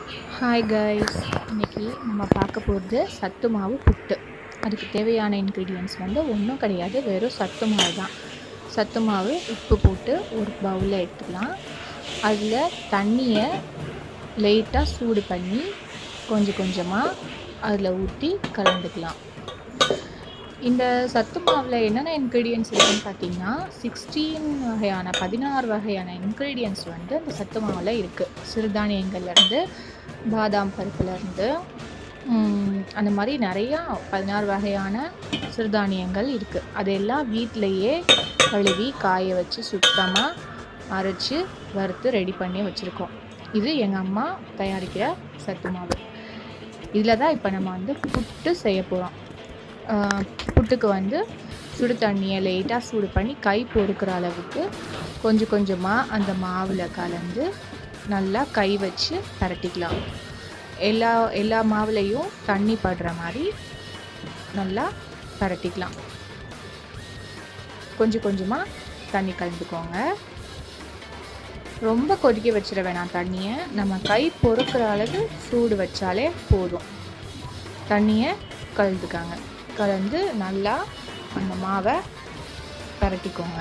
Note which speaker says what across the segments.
Speaker 1: hi guys இன்னைக்கு நம்ம பார்க்க போகிறது சத்து மாவு புட்டு அதுக்கு தேவையான இன்க்ரீடியன்ஸ் வந்து ஒன்றும் கிடையாது வெறும் சத்து மாவு தான் சத்து மாவு உப்பு போட்டு ஒரு பவுலில் எடுத்துக்கலாம் அதில் தண்ணியை லைட்டாக சூடு பண்ணி கொஞ்சம் கொஞ்சமாக அதில் ஊற்றி கலந்துக்கலாம் இந்த சத்து மாவில் என்னென்ன இன்க்ரீடியன்ஸ் இருக்குன்னு பார்த்தீங்கன்னா சிக்ஸ்டீன் வகையான பதினாறு வகையான இன்க்ரீடியன்ஸ் வந்து அந்த சத்து மாவில் இருக்குது சிறுதானியங்கள்லேருந்து பாதாம் பருப்புலேருந்து அந்த மாதிரி நிறையா பதினாறு வகையான சிறுதானியங்கள் இருக்குது அதெல்லாம் வீட்டிலையே கழுவி காய வச்சு சுத்தமாக அரைச்சி வறுத்து ரெடி பண்ணி வச்சுருக்கோம் இது எங்கள் அம்மா தயாரிக்கிற சத்து மாவு இதில் தான் இப்போ நம்ம வந்து புட்டு செய்ய போகிறோம் புட்டுக்கு வந்து சுடு தண்ணியை லைட்டாக சூடு பண்ணி கை பொறுக்கிற அளவுக்கு கொஞ்சம் கொஞ்சமாக அந்த மாவில் கலந்து நல்லா கை வச்சு பரட்டிக்கலாம் எல்லா எல்லா மாவுலேயும் தண்ணி படுற மாதிரி நல்லா பரட்டிக்கலாம் கொஞ்சம் கொஞ்சமாக தண்ணி கலந்துக்கோங்க ரொம்ப கொதிக்க வச்சிட வேணாம் தண்ணியை நம்ம கை பொறுக்கிற அளவு சூடு வச்சாலே போதும் தண்ணியை கலந்துக்காங்க கலந்து நல்லா அந்த மாவை பரட்டிக்கோங்க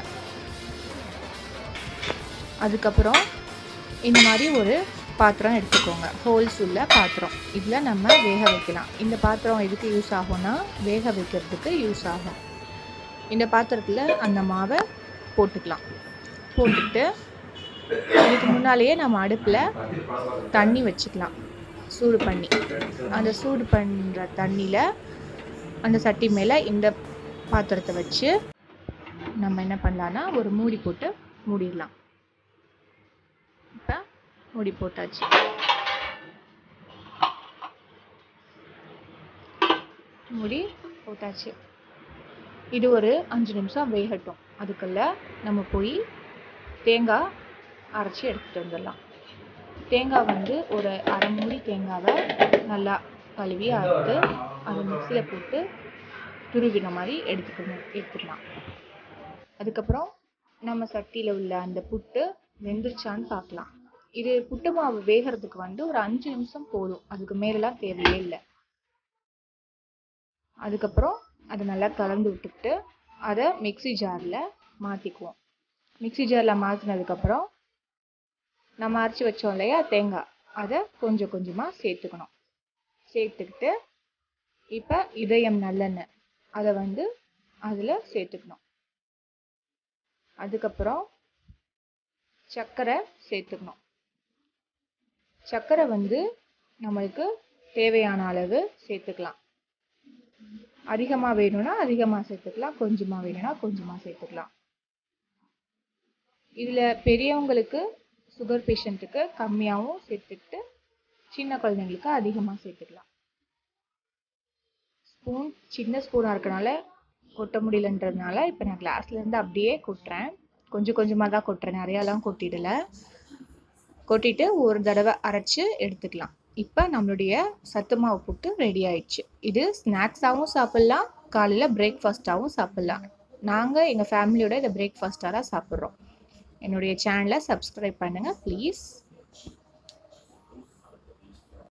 Speaker 1: அதுக்கப்புறம் இந்த மாதிரி ஒரு பாத்திரம் எடுத்துக்கோங்க ஹோல்ஸ் உள்ள பாத்திரம் இதில் நம்ம வேக வைக்கலாம் இந்த பாத்திரம் எதுக்கு யூஸ் ஆகும்னா வேக வைக்கிறதுக்கு யூஸ் ஆகும் இந்த பாத்திரத்தில் அந்த மாவை போட்டுக்கலாம் போட்டுட்டு இதுக்கு முன்னாலேயே நம்ம அடுப்பில் தண்ணி வச்சுக்கலாம் சூடு பண்ணி அந்த சூடு பண்ணுற தண்ணியில் அந்த சட்டி மேலே இந்த பாத்திரத்தை வச்சு நம்ம என்ன பண்ணலான்னா ஒரு மூடி போட்டு மூடிடலாம் இப்போ மூடி போட்டாச்சு மூடி போட்டாச்சு இது ஒரு அஞ்சு நிமிஷம் வேகட்டும் அதுக்குள்ள நம்ம போய் தேங்காய் அரைச்சி எடுத்துகிட்டு வந்துடலாம் தேங்காய் வந்து ஒரு அரை மூடி தேங்காவை நல்லா கழுவி அறுத்து அதை மிக்சியில் போட்டு துருவின மாதிரி எடுத்துக்கணும் எடுத்துக்கலாம் அதுக்கப்புறம் நம்ம சட்டியில் உள்ள அந்த புட்டு வெந்துருச்சான்னு பார்க்கலாம் இது புட்டு மாவு வேகிறதுக்கு வந்து ஒரு அஞ்சு நிமிஷம் போதும் அதுக்கு மேலெலாம் தேவையே இல்லை அதுக்கப்புறம் அதை நல்லா கலந்து விட்டுக்கிட்டு அதை மிக்சி ஜாரில் மாற்றிக்குவோம் மிக்சி ஜாரில் மாற்றினதுக்கப்புறம் நம்ம அரைச்சி வச்சோம் இல்லையா தேங்காய் அதை கொஞ்சம் கொஞ்சமாக சேர்த்துக்கணும் சேர்த்துக்கிட்டு இப்போ இதயம் நல்லெண்ணெய் அதை வந்து அதில் சேர்த்துக்கணும் அதுக்கப்புறம் சர்க்கரை சேர்த்துக்கணும் சர்க்கரை வந்து நம்மளுக்கு தேவையான அளவு சேர்த்துக்கலாம் அதிகமாக வேணும்னா அதிகமாக சேர்த்துக்கலாம் கொஞ்சமாக வேணும்னா கொஞ்சமாக சேர்த்துக்கலாம் இதில் பெரியவங்களுக்கு சுகர் பேஷண்ட்டுக்கு கம்மியாகவும் சேர்த்துக்கிட்டு சின்ன குழந்தைங்களுக்கு அதிகமாக சேர்த்துக்கலாம் ஸ்பூன் சின்ன ஸ்பூனாக இருக்கனால கொட்ட முடியலன்றதுனால இப்போ நான் கிளாஸ்லேருந்து அப்படியே கொட்டுறேன் கொஞ்சம் கொஞ்சமாக தான் கொட்டுறேன் நிறையாலாம் கொட்டிடலை கொட்டிட்டு ஒரு தடவை அரைச்சி எடுத்துக்கலாம் இப்போ நம்மளுடைய சத்து மாவு புட்டு ரெடி ஆயிடுச்சு இது ஸ்நாக்ஸாகவும் சாப்பிட்லாம் காலையில் பிரேக்ஃபாஸ்ட்டாகவும் சாப்பிட்லாம் நாங்கள் எங்கள் ஃபேமிலியோட இதை பிரேக்ஃபாஸ்ட்டாக தான் சாப்பிட்றோம் என்னுடைய சேனலை சப்ஸ்கிரைப் பண்ணுங்கள் ப்ளீஸ்